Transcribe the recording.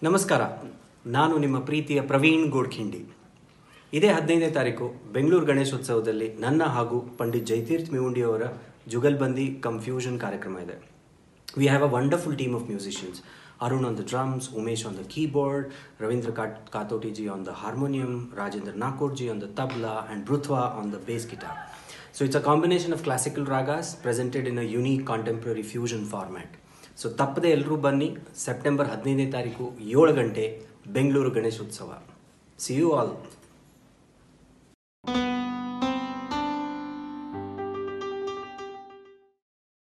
ನಮಸ್ಕಾರ ನಾನು ನಿಮ್ಮ ಪ್ರೀತಿಯ ಪ್ರವೀಣ್ ಗೋಡ್ಖಿಂಡಿ ಇದೇ ಹದಿನೈದನೇ ತಾರೀಕು ಬೆಂಗಳೂರು ಗಣೇಶೋತ್ಸವದಲ್ಲಿ ನನ್ನ ಹಾಗೂ ಪಂಡಿತ್ ಜೈತೀರ್ಥ ಮೇವುಂಡಿ ಅವರ ಜುಗಲ್ಬಂದಿ ಕಂಫ್ಯೂಷನ್ ಕಾರ್ಯಕ್ರಮ ಇದೆ we have a wonderful team of musicians Arun on the drums Umesh on the keyboard Ravindra ಕಾಟ್ ಕಾತೋಟಿಜಿ ಆನ್ ದ ಹಾರ್ಮೋನಿಯಂ ರಾಜೇಂದ್ರ ನಾಕೋಡ್ಜಿ ಆನ್ ದ ತಬ್ಲಾ ಆ್ಯಂಡ್ ಬೃಥ್ವಾ on the bass guitar so it's a combination of classical ragas presented in a unique contemporary fusion format so ತಪ್ಪದೆ ಎಲ್ಲರೂ ಬನ್ನಿ September ಹದಿನೈದನೇ ತಾರೀಕು ಏಳು ಗಂಟೆ Bengaluru Ganeshotsav see you all